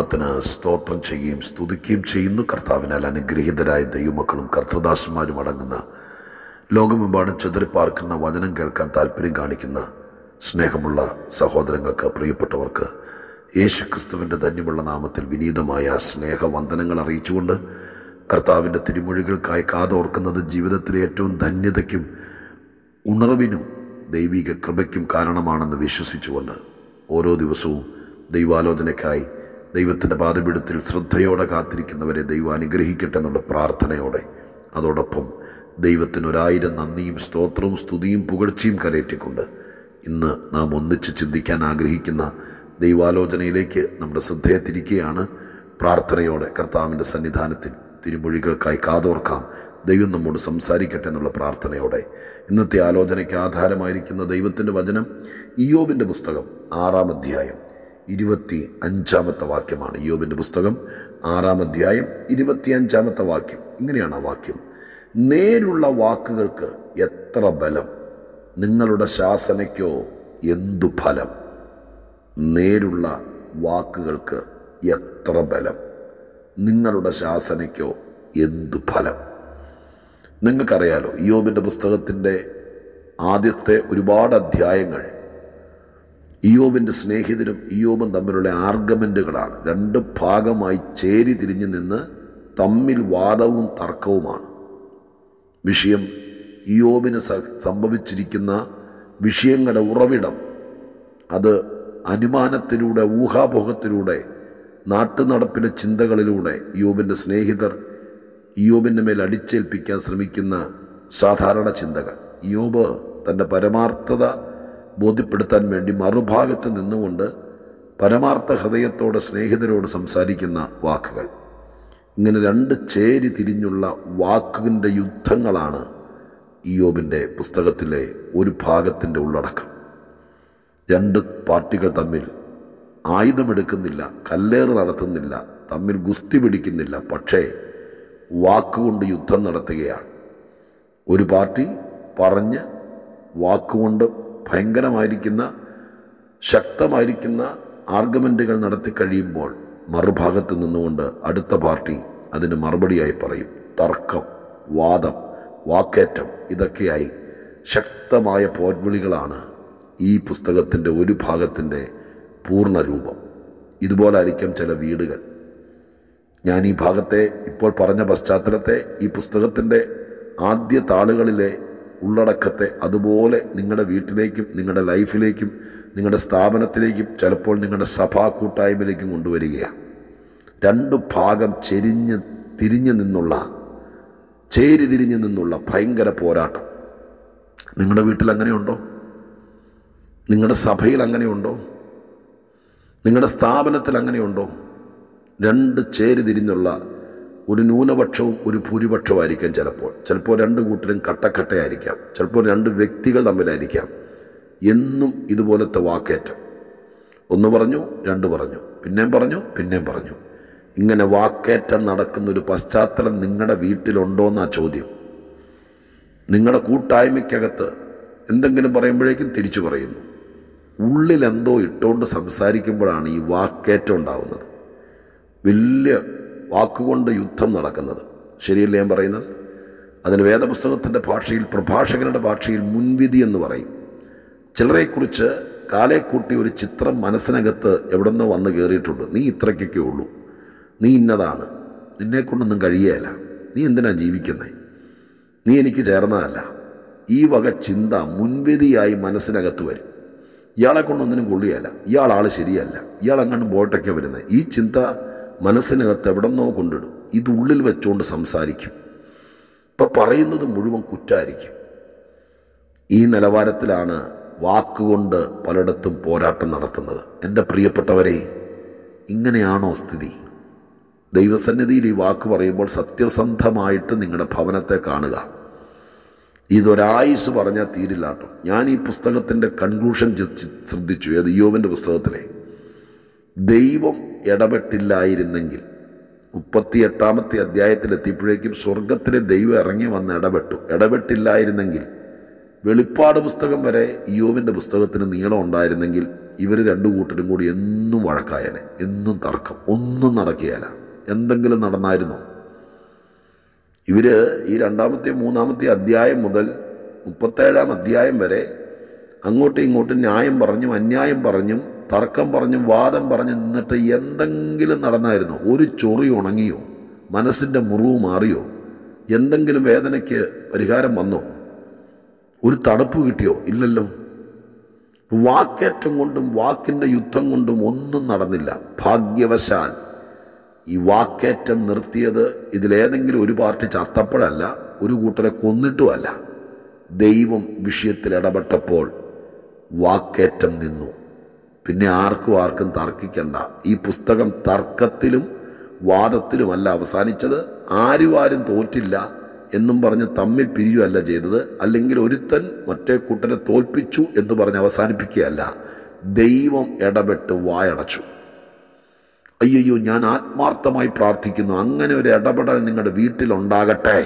നാമത്തിന് സ്തോത്രം ചെയ്യുകയും സ്തുതിക്കുകയും ചെയ്യുന്നു കർത്താവിനാൽ അനുഗ്രഹീതരായ ദൈവമക്കളും കർത്തദാസന്മാരും അടങ്ങുന്ന ലോകമെമ്പാടും ചെതറിപ്പാർക്കുന്ന വചനം കേൾക്കാൻ താല്പര്യം കാണിക്കുന്ന സ്നേഹമുള്ള സഹോദരങ്ങൾക്ക് പ്രിയപ്പെട്ടവർക്ക് യേശു ക്രിസ്തുവിൻ്റെ ധന്യമുള്ള നാമത്തിൽ വിനീതമായ സ്നേഹവന്ദനങ്ങൾ അറിയിച്ചുകൊണ്ട് കർത്താവിൻ്റെ തിരുമൊഴികൾക്കായി കാതോർക്കുന്നത് ജീവിതത്തിലെ ഏറ്റവും ധന്യതയ്ക്കും ഉണർവിനും ദൈവിക കൃപയ്ക്കും കാരണമാണെന്ന് വിശ്വസിച്ചുകൊണ്ട് ഓരോ ദിവസവും ദൈവാലോചനയ്ക്കായി ദൈവത്തിൻ്റെ പാതപീഠത്തിൽ ശ്രദ്ധയോടെ കാത്തിരിക്കുന്നവരെ ദൈവം അനുഗ്രഹിക്കട്ടെ എന്നുള്ള പ്രാർത്ഥനയോടെ അതോടൊപ്പം ദൈവത്തിന് ഒരായിരം നന്ദിയും സ്തോത്രവും സ്തുതിയും പുകഴ്ചയും കരയറ്റിക്കൊണ്ട് ഇന്ന് നാം ഒന്നിച്ച് ചിന്തിക്കാൻ ആഗ്രഹിക്കുന്ന ദൈവാലോചനയിലേക്ക് നമ്മുടെ ശ്രദ്ധയെ തിരിക്കുകയാണ് പ്രാർത്ഥനയോടെ കർത്താവിൻ്റെ സന്നിധാനത്തിൽ തിരുമൊഴികൾക്കായി കാതോർക്കാം ദൈവം നമ്മോട് സംസാരിക്കട്ടെ എന്നുള്ള പ്രാർത്ഥനയോടെ ഇന്നത്തെ ആലോചനയ്ക്ക് ആധാരമായിരിക്കുന്ന ദൈവത്തിൻ്റെ വചനം ഇയോബിൻ്റെ പുസ്തകം ആറാം അധ്യായം ഇരുപത്തി അഞ്ചാമത്തെ വാക്യമാണ് ഇയോബിൻ്റെ പുസ്തകം ആറാം അധ്യായം ഇരുപത്തി അഞ്ചാമത്തെ വാക്യം ഇങ്ങനെയാണ് ആ വാക്യം നേരുള്ള വാക്കുകൾക്ക് എത്ര ബലം നിങ്ങളുടെ ശാസനയ്ക്കോ എന്തു ഫലം നേരുള്ള വാക്കുകൾക്ക് എത്ര ബലം നിങ്ങളുടെ ശാസനയ്ക്കോ എന്തു ഫലം നിങ്ങൾക്കറിയാലോ ഇയോബിൻ്റെ പുസ്തകത്തിൻ്റെ ആദ്യത്തെ ഒരുപാട് അധ്യായങ്ങൾ ഇയോബിൻ്റെ സ്നേഹിതരും ഇയോബും തമ്മിലുള്ള ആർഗമെൻറ്റുകളാണ് രണ്ട് ഭാഗമായി ചേരി തിരിഞ്ഞു നിന്ന് തമ്മിൽ വാദവും തർക്കവുമാണ് വിഷയം ഇയോബിന് സംഭവിച്ചിരിക്കുന്ന വിഷയങ്ങളുടെ ഉറവിടം അത് അനുമാനത്തിലൂടെ ഊഹാഭോഗത്തിലൂടെ നാട്ടുനടപ്പിലെ ചിന്തകളിലൂടെ യോബിൻ്റെ സ്നേഹിതർ യോബിൻ്റെ മേൽ അടിച്ചേൽപ്പിക്കാൻ ശ്രമിക്കുന്ന സാധാരണ ചിന്തകൾ യോബ് തൻ്റെ പരമാർത്ഥത ബോധ്യപ്പെടുത്താൻ വേണ്ടി മറുഭാഗത്ത് നിന്നുകൊണ്ട് പരമാർത്ഥ ഹൃദയത്തോടെ സ്നേഹിതരോട് സംസാരിക്കുന്ന വാക്കുകൾ ഇങ്ങനെ രണ്ട് ചേരി തിരിഞ്ഞുള്ള വാക്കിൻ്റെ യുദ്ധങ്ങളാണ് ഇയോബിൻ്റെ പുസ്തകത്തിലെ ഒരു ഭാഗത്തിൻ്റെ ഉള്ളടക്കം രണ്ട് പാർട്ടികൾ തമ്മിൽ ആയുധമെടുക്കുന്നില്ല കല്ലേറ് നടത്തുന്നില്ല തമ്മിൽ ഗുസ്തി പിടിക്കുന്നില്ല പക്ഷേ വാക്കുകൊണ്ട് യുദ്ധം നടത്തുകയാണ് ഒരു പാർട്ടി പറഞ്ഞ് വാക്കുകൊണ്ട് ഭയങ്കരമായിരിക്കുന്ന ശക്തമായിരിക്കുന്ന ആർഗ്യുമെൻറ്റുകൾ നടത്തി കഴിയുമ്പോൾ മറുഭാഗത്ത് നിന്നുകൊണ്ട് അടുത്ത പാർട്ടി അതിന് മറുപടിയായി പറയും തർക്കം വാദം വാക്കേറ്റം ഇതൊക്കെയായി ശക്തമായ പോർവിളികളാണ് ഈ പുസ്തകത്തിൻ്റെ ഒരു ഭാഗത്തിൻ്റെ പൂർണ്ണരൂപം ഇതുപോലായിരിക്കും ചില വീടുകൾ ഞാൻ ഈ ഭാഗത്തെ ഇപ്പോൾ പറഞ്ഞ പശ്ചാത്തലത്തെ ഈ പുസ്തകത്തിൻ്റെ ആദ്യ താളുകളിലെ ഉള്ളടക്കത്തെ അതുപോലെ നിങ്ങളുടെ വീട്ടിലേക്കും നിങ്ങളുടെ ലൈഫിലേക്കും നിങ്ങളുടെ സ്ഥാപനത്തിലേക്കും ചിലപ്പോൾ നിങ്ങളുടെ സഭാ കൂട്ടായ്മയിലേക്കും കൊണ്ടുവരികയാണ് രണ്ട് ഭാഗം ചെരിഞ്ഞ് തിരിഞ്ഞു നിന്നുള്ള ചേരി തിരിഞ്ഞു നിന്നുള്ള ഭയങ്കര പോരാട്ടം നിങ്ങളുടെ വീട്ടിൽ അങ്ങനെയുണ്ടോ നിങ്ങളുടെ സഭയിൽ അങ്ങനെയുണ്ടോ നിങ്ങളുടെ സ്ഥാപനത്തിൽ അങ്ങനെയുണ്ടോ രണ്ട് ചേരി തിരിഞ്ഞുള്ള ഒരു ന്യൂനപക്ഷവും ഒരു ഭൂരിപക്ഷമായിരിക്കാം ചിലപ്പോൾ ചിലപ്പോൾ രണ്ട് കൂട്ടരും കട്ടക്കട്ടയായിരിക്കാം ചിലപ്പോൾ രണ്ട് വ്യക്തികൾ തമ്മിലായിരിക്കാം എന്നും ഇതുപോലത്തെ വാക്കേറ്റം ഒന്ന് പറഞ്ഞു രണ്ട് പറഞ്ഞു പിന്നെയും പറഞ്ഞു പിന്നെയും പറഞ്ഞു ഇങ്ങനെ വാക്കേറ്റം നടക്കുന്ന ഒരു പശ്ചാത്തലം നിങ്ങളുടെ വീട്ടിലുണ്ടോയെന്നാ ചോദ്യം നിങ്ങളുടെ കൂട്ടായ്മയ്ക്കകത്ത് എന്തെങ്കിലും പറയുമ്പോഴേക്കും തിരിച്ചു പറയുന്നു ഉള്ളിൽ എന്തോ ഇട്ടുകൊണ്ട് സംസാരിക്കുമ്പോഴാണ് ഈ വാക്കേറ്റം ഉണ്ടാവുന്നത് വലിയ വാക്കുകൊണ്ട് യുദ്ധം നടക്കുന്നത് ശരിയല്ലേ ഞാൻ പറയുന്നത് അതിന് വേദപുസ്തകത്തിൻ്റെ ഭാഷയിൽ പ്രഭാഷകരുടെ ഭാഷയിൽ മുൻവിധി എന്ന് പറയും ചിലരെക്കുറിച്ച് കാലെ കൂട്ടി ഒരു ചിത്രം മനസ്സിനകത്ത് എവിടെ നിന്നോ വന്ന് കയറിയിട്ടുണ്ട് നീ ഇത്രയ്ക്കൊക്കെ ഉള്ളൂ നീ ഇന്നതാണ് നിന്നെക്കൊണ്ടൊന്നും കഴിയുകയല്ല നീ എന്തിനാ ജീവിക്കുന്നത് നീ എനിക്ക് ചേർന്നതല്ല ഈ വക ചിന്ത മുൻവിധിയായി മനസ്സിനകത്ത് വരും ഇയാളെ കൊണ്ടൊന്നിനും കൊള്ളുകയല്ല ഇയാൾ ആൾ ശരിയല്ല ഇയാൾ അങ്ങോട്ട് പോയിട്ടൊക്കെ വരുന്നത് ഈ ചിന്ത മനസ്സിനകത്ത് എവിടെന്നോ കൊണ്ടിടും ഇത് ഉള്ളിൽ വെച്ചുകൊണ്ട് സംസാരിക്കും ഇപ്പം പറയുന്നത് മുഴുവൻ കുറ്റായിരിക്കും ഈ നിലവാരത്തിലാണ് വാക്കുകൊണ്ട് പലയിടത്തും പോരാട്ടം നടത്തുന്നത് എൻ്റെ പ്രിയപ്പെട്ടവരെ ഇങ്ങനെയാണോ സ്ഥിതി ദൈവസന്നിധിയിൽ ഈ വാക്ക് പറയുമ്പോൾ സത്യസന്ധമായിട്ട് നിങ്ങളുടെ ഭവനത്തെ കാണുക ഇതൊരായുസ് പറഞ്ഞാൽ തീരില്ല കേട്ടോ ഞാൻ ഈ പുസ്തകത്തിൻ്റെ കൺക്ലൂഷൻ ശ്രദ്ധിച്ചു ഏത് യോവിൻ്റെ പുസ്തകത്തിലെ ദൈവം ഇടപെട്ടില്ലായിരുന്നെങ്കിൽ മുപ്പത്തിയെട്ടാമത്തെ അധ്യായത്തിൽ എത്തിയപ്പോഴേക്കും സ്വർഗത്തിലെ ദൈവം ഇറങ്ങി വന്ന് ഇടപെട്ടു ഇടപെട്ടില്ലായിരുന്നെങ്കിൽ വെളിപ്പാട് പുസ്തകം വരെ ഇയോവിൻ്റെ പുസ്തകത്തിന് നീളം ഉണ്ടായിരുന്നെങ്കിൽ ഇവർ രണ്ടു കൂട്ടരും കൂടി എന്നും വഴക്കായനെ എന്നും തർക്കം ഒന്നും നടക്കുകയല്ല എന്തെങ്കിലും നടന്നായിരുന്നോ ഇവര് ഈ രണ്ടാമത്തെ മൂന്നാമത്തെ അധ്യായം മുതൽ മുപ്പത്തേഴാം അധ്യായം വരെ അങ്ങോട്ടും ഇങ്ങോട്ടും ന്യായം പറഞ്ഞും അന്യായം പറഞ്ഞും തർക്കം പറഞ്ഞും വാദം പറഞ്ഞും നിന്നിട്ട് എന്തെങ്കിലും നടന്നായിരുന്നോ ഒരു ചൊറി ഉണങ്ങിയോ മനസ്സിൻ്റെ മുറിവ് മാറിയോ എന്തെങ്കിലും വേദനയ്ക്ക് പരിഹാരം വന്നോ ഒരു തണുപ്പ് കിട്ടിയോ ഇല്ലല്ലോ വാക്കേറ്റം കൊണ്ടും വാക്കിൻ്റെ യുദ്ധം കൊണ്ടും ഒന്നും നടന്നില്ല ഭാഗ്യവശാൽ ഈ വാക്കേറ്റം നിർത്തിയത് ഇതിലേതെങ്കിലും ഒരു പാർട്ടി ചത്തപ്പോഴല്ല ഒരു കൂട്ടരെ കൊന്നിട്ടുമല്ല ദൈവം വിഷയത്തിൽ ഇടപെട്ടപ്പോൾ വാക്കേറ്റം നിന്നു പിന്നെ ആർക്കും ആർക്കും തർക്കിക്കണ്ട ഈ പുസ്തകം തർക്കത്തിലും വാദത്തിലുമല്ല അവസാനിച്ചത് ആരും ആരും തോറ്റില്ല എന്നും പറഞ്ഞ് തമ്മിൽ പിരിയുകയല്ല ചെയ്തത് അല്ലെങ്കിൽ ഒരുത്തൻ മറ്റേ കൂട്ടരെ തോൽപ്പിച്ചു എന്ന് പറഞ്ഞ് അവസാനിപ്പിക്കുകയല്ല ദൈവം ഇടപെട്ട് വായടച്ചു അയ്യോ ഞാൻ ആത്മാർത്ഥമായി പ്രാർത്ഥിക്കുന്നു അങ്ങനെ ഒരു ഇടപെടൽ നിങ്ങളുടെ വീട്ടിലുണ്ടാകട്ടെ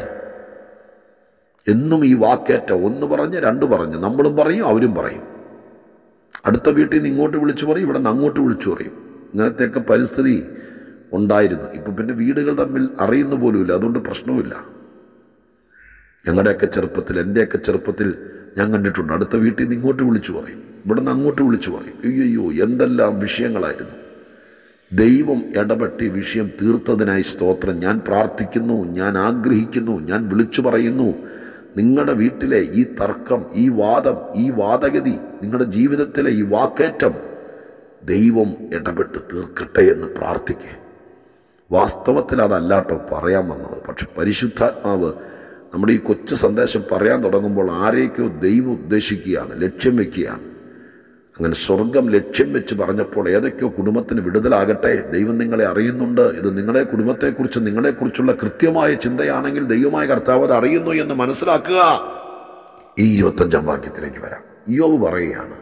എന്നും ഈ വാക്കേറ്റ ഒന്ന് പറഞ്ഞ് രണ്ട് പറഞ്ഞ് നമ്മളും പറയും അവരും പറയും അടുത്ത വീട്ടിൽ നിന്ന് ഇങ്ങോട്ട് വിളിച്ചു പറയും ഇവിടെ നിന്ന് അങ്ങോട്ട് വിളിച്ചു പറയും ഇങ്ങനത്തെയൊക്കെ പരിസ്ഥിതി ഉണ്ടായിരുന്നു ഇപ്പം പിന്നെ വീടുകൾ തമ്മിൽ അറിയുന്ന പോലുമില്ല അതുകൊണ്ട് പ്രശ്നവുമില്ല ഞങ്ങളുടെയൊക്കെ ചെറുപ്പത്തിൽ എൻ്റെയൊക്കെ ചെറുപ്പത്തിൽ ഞാൻ കണ്ടിട്ടുണ്ട് അടുത്ത വീട്ടിൽ നിന്ന് ഇങ്ങോട്ട് വിളിച്ചു പറയും ഇവിടെ നിന്ന് അങ്ങോട്ട് വിളിച്ചു പറയും അയ്യോ എന്തെല്ലാം വിഷയങ്ങളായിരുന്നു ദൈവം ഇടപെട്ട് ഈ വിഷയം തീർത്തതിനായി സ്തോത്രം ഞാൻ പ്രാർത്ഥിക്കുന്നു ഞാൻ ആഗ്രഹിക്കുന്നു ഞാൻ വിളിച്ചു പറയുന്നു നിങ്ങളുടെ വീട്ടിലെ ഈ തർക്കം ഈ വാദം ഈ വാദഗതി നിങ്ങളുടെ ജീവിതത്തിലെ ഈ വാക്കേറ്റം ദൈവം ഇടപെട്ട് തീർക്കട്ടെ എന്ന് പ്രാർത്ഥിക്കേ വാസ്തവത്തിൽ അതല്ലാട്ടോ പറയാൻ വന്നത് പക്ഷെ പരിശുദ്ധാത്മാവ് നമ്മുടെ ഈ കൊച്ചു സന്ദേശം പറയാൻ തുടങ്ങുമ്പോൾ ആരെയൊക്കെയോ ദൈവം ഉദ്ദേശിക്കുകയാണ് ലക്ഷ്യം വെക്കുകയാണ് അങ്ങനെ സ്വർഗം ലക്ഷ്യം വെച്ച് പറഞ്ഞപ്പോൾ ഏതൊക്കെയോ കുടുംബത്തിന് വിടുതലാകട്ടെ ദൈവം നിങ്ങളെ അറിയുന്നുണ്ട് ഇത് നിങ്ങളുടെ കുടുംബത്തെക്കുറിച്ച് നിങ്ങളെക്കുറിച്ചുള്ള കൃത്യമായ ചിന്തയാണെങ്കിൽ ദൈവമായ കർത്താവ് അത് അറിയുന്നു എന്ന് മനസ്സിലാക്കുക ഈ ഇരുപത്തഞ്ചാം വാക്യത്തിലേക്ക് വരാം യോവ് പറയുകയാണ്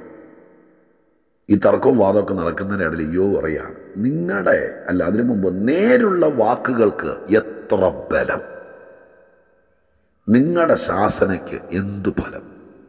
ഈ തർക്കവും വാദമൊക്കെ നടക്കുന്നതിനിടയിൽ യോവ് പറയുകയാണ് നിങ്ങളുടെ അല്ല അതിനു മുമ്പ് നേരുള്ള വാക്കുകൾക്ക് എത്ര ബലം നിങ്ങളുടെ ശാസനയ്ക്ക് എന്തു ഫലം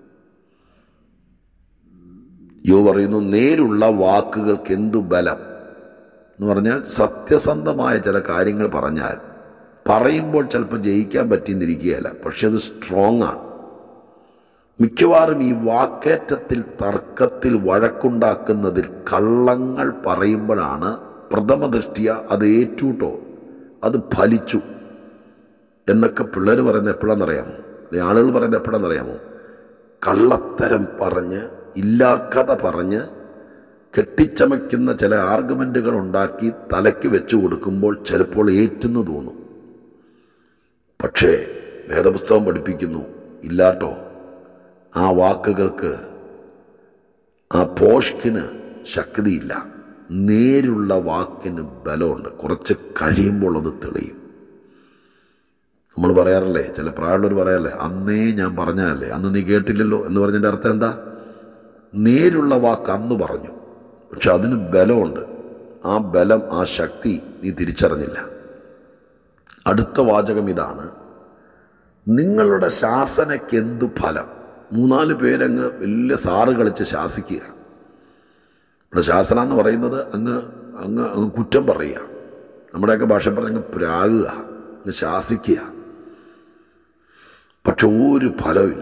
യോ പറയുന്നു നേരുള്ള വാക്കുകൾക്ക് എന്തു ബലം എന്ന് പറഞ്ഞാൽ സത്യസന്ധമായ ചില കാര്യങ്ങൾ പറഞ്ഞാൽ പറയുമ്പോൾ ചിലപ്പോൾ ജയിക്കാൻ പറ്റിയെന്നിരിക്കുകയല്ല പക്ഷെ അത് സ്ട്രോങ് ആണ് മിക്കവാറും ഈ വാക്കേറ്റത്തിൽ തർക്കത്തിൽ വഴക്കുണ്ടാക്കുന്നതിൽ കള്ളങ്ങൾ പറയുമ്പോഴാണ് പ്രഥമ ദൃഷ്ടിയ അത് ഏറ്റുട്ടോ അത് ഫലിച്ചു എന്നൊക്കെ പിള്ളേർ പറയുന്നത് എപ്പോഴാണെന്നറിയാമോ അല്ലെങ്കിൽ ആളുകൾ പറയുന്നത് എപ്പോഴാണെന്നറിയാമോ കള്ളത്തരം പറഞ്ഞ് ഇല്ലാക്കഥ പറഞ്ഞ് കെട്ടിച്ചമയ്ക്കുന്ന ചില ആർഗ്യുമെൻറ്റുകൾ ഉണ്ടാക്കി തലയ്ക്ക് വെച്ചു കൊടുക്കുമ്പോൾ ചിലപ്പോൾ ഏറ്റുന്നു തോന്നും പക്ഷേ വേദപുസ്തകം പഠിപ്പിക്കുന്നു ഇല്ലാട്ടോ ആ വാക്കുകൾക്ക് ആ പോഷ്കിന് ശക്തിയില്ല നേരുള്ള വാക്കിന് ബലമുണ്ട് കുറച്ച് കഴിയുമ്പോൾ അത് തെളിയും നമ്മൾ പറയാറില്ലേ ചില പ്രായമുള്ളവർ പറയാറില്ലേ അന്നേ ഞാൻ പറഞ്ഞതല്ലേ അന്ന് നീ കേട്ടില്ലല്ലോ എന്ന് പറഞ്ഞതിൻ്റെ അർത്ഥം എന്താ നേരുള്ള വാക്ക് അന്ന് പറഞ്ഞു പക്ഷെ അതിന് ബലമുണ്ട് ആ ബലം ആ ശക്തി നീ തിരിച്ചറിഞ്ഞില്ല അടുത്ത വാചകം ഇതാണ് നിങ്ങളുടെ ശാസനയ്ക്ക് എന്തു ഫലം മൂന്നാല് പേരങ്ങ് വലിയ സാറ് കളിച്ച് ശാസിക്കുക ഇവിടെ ശാസന എന്ന് പറയുന്നത് അങ്ങ് അങ്ങ് അങ്ങ് കുറ്റം പറയുക നമ്മുടെയൊക്കെ ഭാഷ പറഞ്ഞ് അങ്ങ് പ്രാകുക അങ്ങ് ശാസിക്കുക പക്ഷെ ഒരു ഫലമില്ല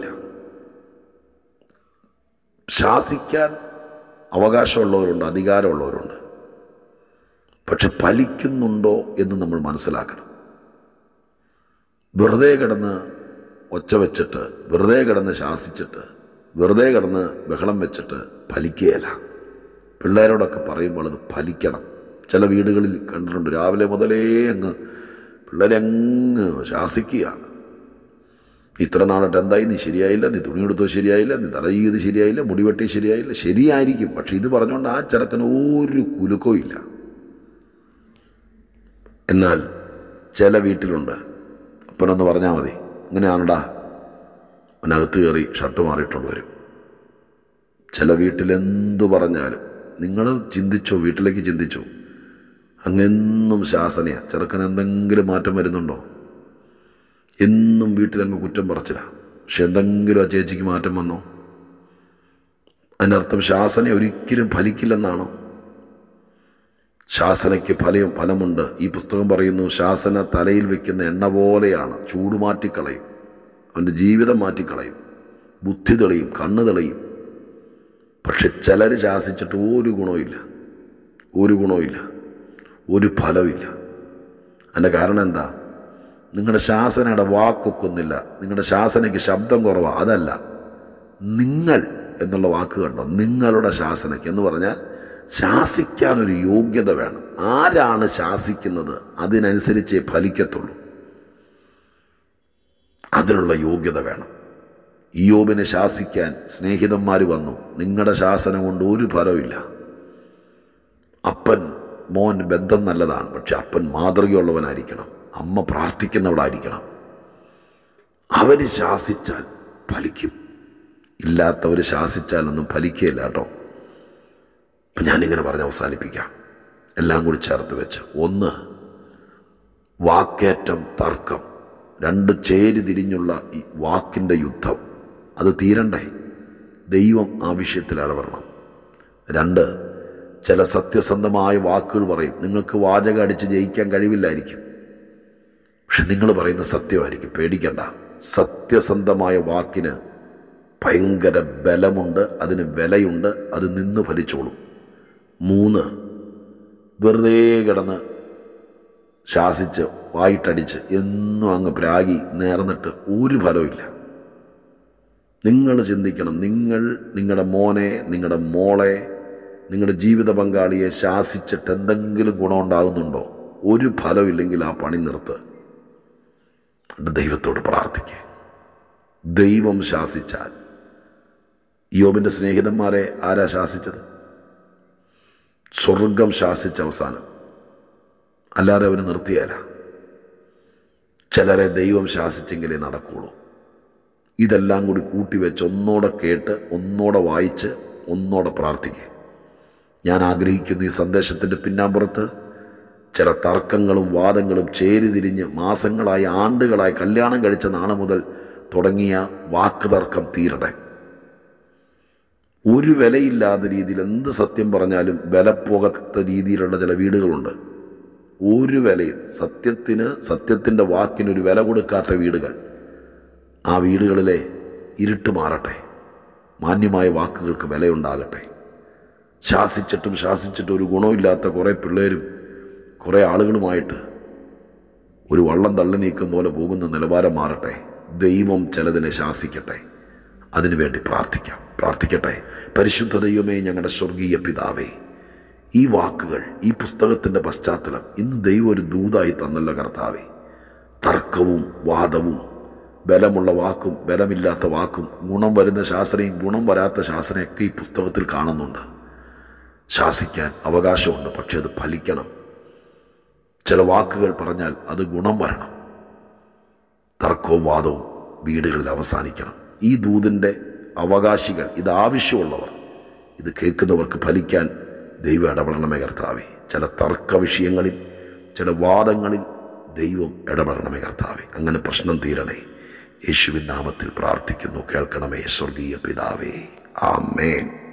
ശാസിക്കാൻ അവകാശമുള്ളവരുണ്ട് അധികാരമുള്ളവരുണ്ട് പക്ഷെ ഫലിക്കുന്നുണ്ടോ എന്ന് നമ്മൾ മനസ്സിലാക്കണം വെറുതെ കിടന്ന് ഒച്ച വെച്ചിട്ട് വെറുതെ കിടന്ന് ശാസിച്ചിട്ട് വെറുതെ കിടന്ന് ബഹളം വെച്ചിട്ട് ഫലിക്കുകയല്ല പിള്ളേരോടൊക്കെ പറയുമ്പോൾ അത് ഫലിക്കണം ചില വീടുകളിൽ കണ്ടിട്ടുണ്ട് രാവിലെ മുതലേ അങ്ങ് പിള്ളേരെ അങ്ങ് ശാസിക്കുകയാണ് ഇത്ര നാളായിട്ട് എന്തായി നീ ശരിയായില്ല നീ തുണി എടുത്തോ ശരിയായില്ല നീ തല ചെയ്ത് ശരിയായില്ല മുടി വെട്ടി ശരിയായില്ല ശരിയായിരിക്കും പക്ഷെ ഇത് പറഞ്ഞുകൊണ്ട് ആ ചെറുക്കന് ഒരു കുലുക്കവും ഇല്ല എന്നാൽ ചില വീട്ടിലുണ്ട് അപ്പനൊന്ന് പറഞ്ഞാൽ മതി ഇങ്ങനെയാണടാ അവനകത്ത് കയറി ഷർട്ട് മാറിയിട്ടുണ്ട് വരും ചില വീട്ടിലെന്തു പറഞ്ഞാലും നിങ്ങൾ ചിന്തിച്ചോ വീട്ടിലേക്ക് ചിന്തിച്ചോ അങ്ങെന്നും ശാസനയാ ചെറുക്കൻ എന്തെങ്കിലും മാറ്റം വരുന്നുണ്ടോ എന്നും വീട്ടിലങ്ങ് കുറ്റം പറച്ചില്ല പക്ഷെ എന്തെങ്കിലും ആ ചേച്ചിക്ക് മാറ്റം വന്നോ അതിൻ്റെ അർത്ഥം ശാസന ഒരിക്കലും ഫലിക്കില്ലെന്നാണോ ശാസനയ്ക്ക് ഫലം ഫലമുണ്ട് ഈ പുസ്തകം പറയുന്നു ശാസന തലയിൽ വെക്കുന്ന എണ്ണ പോലെയാണ് ചൂട് മാറ്റിക്കളയും അവൻ്റെ ജീവിതം മാറ്റിക്കളയും ബുദ്ധി തെളിയും കണ്ണ് തെളിയും പക്ഷെ ചിലർ ശാസിച്ചിട്ട് ഒരു ഗുണവുമില്ല ഒരു ഗുണവുമില്ല ഒരു ഫലവുമില്ല അതിൻ്റെ കാരണം എന്താ നിങ്ങളുടെ ശാസനയുടെ വാക്കൊക്കൊന്നില്ല നിങ്ങളുടെ ശാസനയ്ക്ക് ശബ്ദം കുറവാണ് അതല്ല നിങ്ങൾ എന്നുള്ള വാക്ക് കണ്ടോ നിങ്ങളുടെ ശാസനയ്ക്ക് എന്ന് പറഞ്ഞാൽ ശാസിക്കാനൊരു യോഗ്യത വേണം ആരാണ് ശാസിക്കുന്നത് അതിനനുസരിച്ചേ ഫലിക്കത്തുള്ളൂ അതിനുള്ള യോഗ്യത വേണം ഇയോബിനെ ശാസിക്കാൻ സ്നേഹിതന്മാർ വന്നു നിങ്ങളുടെ ശാസനം കൊണ്ട് ഒരു ഫലമില്ല അപ്പൻ മോൻ ബന്ധം നല്ലതാണ് പക്ഷെ അപ്പൻ മാതൃകയുള്ളവനായിരിക്കണം അമ്മ പ്രാർത്ഥിക്കുന്നവളായിരിക്കണം അവർ ശാസിച്ചാൽ ഫലിക്കും ഇല്ലാത്തവർ ശാസിച്ചാലൊന്നും ഫലിക്കുകയില്ല കേട്ടോ അപ്പം ഞാനിങ്ങനെ പറഞ്ഞ് അവസാനിപ്പിക്കാം എല്ലാം കൂടി ചേർത്ത് വെച്ച് ഒന്ന് വാക്കേറ്റം തർക്കം രണ്ട് ചേരി തിരിഞ്ഞുള്ള ഈ വാക്കിൻ്റെ യുദ്ധം അത് തീരണ്ടേ ദൈവം ആ വിഷയത്തിൽ ഇടപെടണം രണ്ട് ചില സത്യസന്ധമായ വാക്കുകൾ പറയും നിങ്ങൾക്ക് വാചകം അടിച്ച് ജയിക്കാൻ കഴിവില്ലായിരിക്കും പക്ഷെ നിങ്ങൾ പറയുന്ന സത്യമായിരിക്കും പേടിക്കണ്ട സത്യസന്ധമായ വാക്കിന് ഭയങ്കര ബലമുണ്ട് അതിന് വിലയുണ്ട് അത് നിന്ന് ഫലിച്ചോളും മൂന്ന് വെറുതെ കിടന്ന് ശാസിച്ച് വായിട്ടടിച്ച് എന്നും അങ്ങ് പ്രാഗി നേർന്നിട്ട് ഒരു ഫലവുമില്ല നിങ്ങൾ ചിന്തിക്കണം നിങ്ങൾ നിങ്ങളുടെ മോനെ നിങ്ങളുടെ മോളെ നിങ്ങളുടെ ജീവിത പങ്കാളിയെ ശാസിച്ചിട്ട് എന്തെങ്കിലും ഗുണമുണ്ടാകുന്നുണ്ടോ ഒരു ഫലമില്ലെങ്കിൽ ആ പണി നിർത്ത് എന്നിട്ട് ദൈവത്തോട് പ്രാർത്ഥിക്കുക ദൈവം ശാസിച്ചാൽ യോബിൻ്റെ സ്നേഹിതന്മാരെ ആരാ ശാസിച്ചത് സ്വർഗം ശാസിച്ച അവസാനം അല്ലാതെ അവന് നിർത്തിയാല ചിലരെ ദൈവം ശാസിച്ചെങ്കിലേ നടക്കുള്ളൂ ഇതെല്ലാം കൂടി കൂട്ടിവെച്ച് ഒന്നോടെ കേട്ട് ഒന്നോടെ വായിച്ച് ഒന്നോടെ പ്രാർത്ഥിക്കുക ഞാൻ ആഗ്രഹിക്കുന്നു ഈ സന്ദേശത്തിൻ്റെ പിന്നാമ്പുറത്ത് ചില തർക്കങ്ങളും വാദങ്ങളും ചേരിതിരിഞ്ഞ് മാസങ്ങളായി ആണ്ടുകളായി കല്യാണം കഴിച്ച നാളെ മുതൽ തുടങ്ങിയ വാക്ക് തർക്കം തീരട്ടെ ഒരു വിലയില്ലാത്ത രീതിയിൽ എന്ത് സത്യം പറഞ്ഞാലും വില പോകാത്ത രീതിയിലുള്ള ചില വീടുകളുണ്ട് ഒരു വിലയും സത്യത്തിന് സത്യത്തിൻ്റെ വാക്കിനൊരു വില കൊടുക്കാത്ത വീടുകൾ ആ വീടുകളിലെ ഇരുട്ട് മാറട്ടെ മാന്യമായ വാക്കുകൾക്ക് വിലയുണ്ടാകട്ടെ ശാസിച്ചിട്ടും ശാസിച്ചിട്ടും ഒരു ഗുണമില്ലാത്ത കുറേ പിള്ളേരും കുറേ ആളുകളുമായിട്ട് ഒരു വള്ളം തള്ളി നീക്കും പോലെ പോകുന്ന നിലവാരം മാറട്ടെ ദൈവം ചിലതിനെ ശാസിക്കട്ടെ അതിനുവേണ്ടി പ്രാർത്ഥിക്കാം പ്രാർത്ഥിക്കട്ടെ പരിശുദ്ധ ദൈവമേ ഞങ്ങളുടെ സ്വർഗീയ പിതാവേ ഈ വാക്കുകൾ ഈ പുസ്തകത്തിൻ്റെ പശ്ചാത്തലം ഇന്ന് ദൈവം ഒരു ദൂതായി തന്നല്ല കർത്താവേ തർക്കവും വാദവും ബലമുള്ള വാക്കും ബലമില്ലാത്ത വാക്കും ഗുണം വരുന്ന ശാസ്ത്രയും ഗുണം വരാത്ത ശാസ്ത്രയൊക്കെ ഈ പുസ്തകത്തിൽ കാണുന്നുണ്ട് ശാസിക്കാൻ അവകാശമുണ്ട് പക്ഷെ അത് ഫലിക്കണം ചില വാക്കുകൾ പറഞ്ഞാൽ അത് ഗുണം വരണം തർക്കവും വാദവും വീടുകളിൽ അവസാനിക്കണം ഈ ദൂതിൻ്റെ അവകാശികൾ ഇത് ആവശ്യമുള്ളവർ ഇത് കേൾക്കുന്നവർക്ക് ഫലിക്കാൻ ദൈവം ഇടപെടണമേ കർത്താവേ ചില തർക്ക വിഷയങ്ങളിൽ ചില വാദങ്ങളിൽ ദൈവം ഇടപെടണമേ കർത്താവേ അങ്ങനെ പ്രശ്നം തീരണേ യേശുവിൻ നാമത്തിൽ പ്രാർത്ഥിക്കുന്നു കേൾക്കണമേ സ്വർഗീയ പിതാവേ ആമേൻ